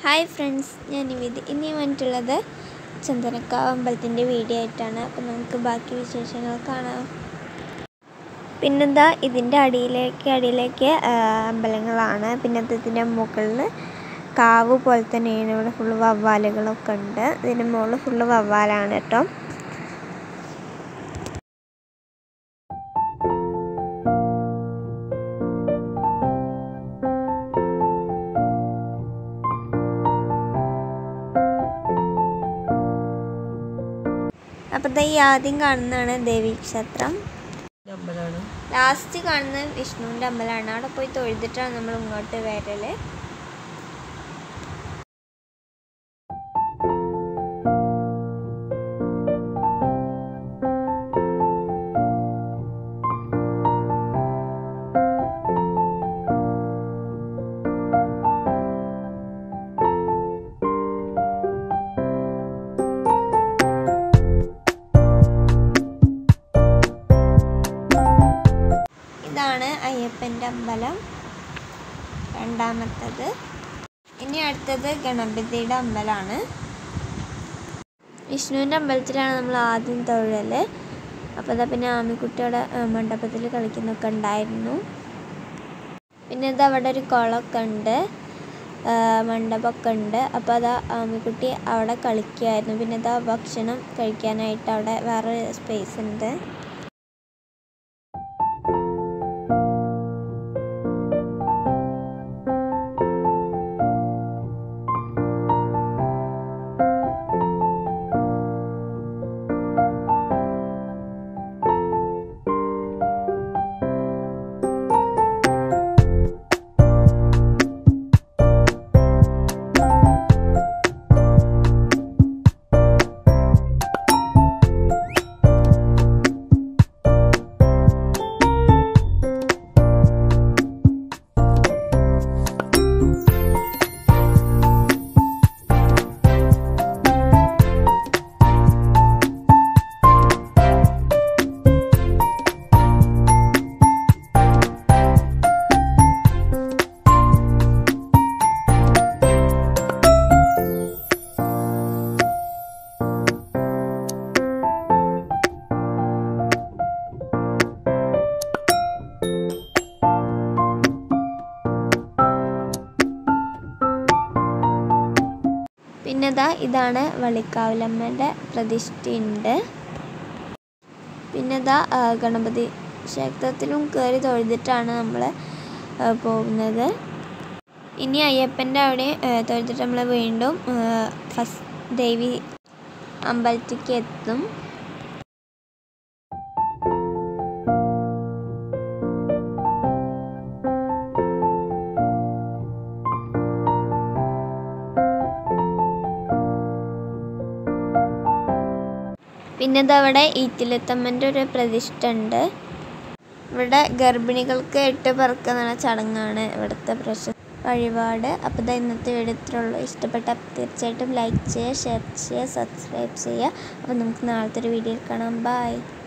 hi friends ഞാൻ നിവേദി ഇനി വന്നിട്ടുള്ളത് ചന്ദനക്കാവ് അമ്പലത്തിൻ്റെ വീഡിയോ ആയിട്ടാണ് അപ്പോൾ നമുക്ക് ബാക്കി വിശേഷങ്ങൾ കാണാം പിന്നെന്താ ഇതിൻ്റെ അടിയിലേക്ക് അടിയിലേക്ക് ആ, അമ്പലങ്ങളാണ് പിന്നെ അത് ഇതിൻ്റെ മുകളിൽ കാവ് പോലെ തന്നെയാണ് ഇവിടെ ഫുള്ള് വവ്വാലുകളൊക്കെ ഉണ്ട് ഇതിൻ്റെ മുകളിൽ ഫുള്ള് വവ്വാലാണ് കേട്ടോ അപ്പോൾ ദേ ഈ ആദ്യം കാണുന്നതാണ് ദേവീക്ഷേത്രം അമ്പലമാണ് ലാസ്റ്റ് കാണുന്നത് വിഷ്ണുവിൻ്റെ അമ്പലമാണ് അവിടെ പോയി തൊഴുതിട്ടാണ് നമ്മൾ ഇങ്ങോട്ട് വരല് ഇതാണ് അയ്യപ്പൻ്റെ അമ്പലം രണ്ടാമത്തത് ഇനി അടുത്തത് ഗണപതിയുടെ അമ്പലമാണ് വിഷ്ണുവിൻ്റെ അമ്പലത്തിലാണ് നമ്മൾ ആദ്യം തൊഴൽ അപ്പോൾ അതാ പിന്നെ ആമിക്കുട്ടിയുടെ മണ്ഡപത്തിൽ കളിക്കുന്നൊക്കെ ഉണ്ടായിരുന്നു പിന്നെ ഇത് അവിടെ ഒരു കുളമൊക്കെ ഉണ്ട് ആ, മണ്ഡപമൊക്കെ ഉണ്ട് അപ്പോൾ അതാ ആമിക്കുട്ടി അവിടെ കളിക്കുമായിരുന്നു പിന്നെ ഇതാ ഭക്ഷണം കഴിക്കാനായിട്ട് അവിടെ വേറെ സ്പേസ് ഉണ്ട് പിന്നെ ദാ ഇതാണ് വള്ളിക്കാവിലമ്മൻ്റെ പ്രതിഷ്ഠയുണ്ട് പിന്നെ ദാ ആ, ഗണപതി ക്ഷേത്രത്തിലും കയറി തൊഴുതിട്ടാണ് നമ്മൾ പോകുന്നത് ഇനി അയ്യപ്പൻ്റെ അവിടെ ആ, തൊഴുതിട്ട് നമ്മൾ വീണ്ടും ഫസ്റ്റ് ദേവി അമ്പലത്തിലേക്ക് എത്തും പിന്നെ ഇതവിടെ ഈറ്റിലെത്തമ്മൻ്റെ ഒരു പ്രതിഷ്ഠ ഉണ്ട് ഇവിടെ ഗർഭിണികൾക്ക് എട്ട് പറക്കുന്ന ചടങ്ങാണ് ഇവിടുത്തെ പ്രശസ്ത വഴിപാട് അപ്പോൾ ഇതാ ഇന്നത്തെ വീഡിയോ ഇത്രയുള്ളൂ ഇഷ്ടപ്പെട്ട തീർച്ചയായിട്ടും ലൈക്ക് ചെയ്യുക ഷെയർ ചെയ്യുക സബ്സ്ക്രൈബ് ചെയ്യുക അപ്പോൾ നമുക്ക് നാളത്തെ ഒരു വീഡിയോയിൽ കാണാം ബൈ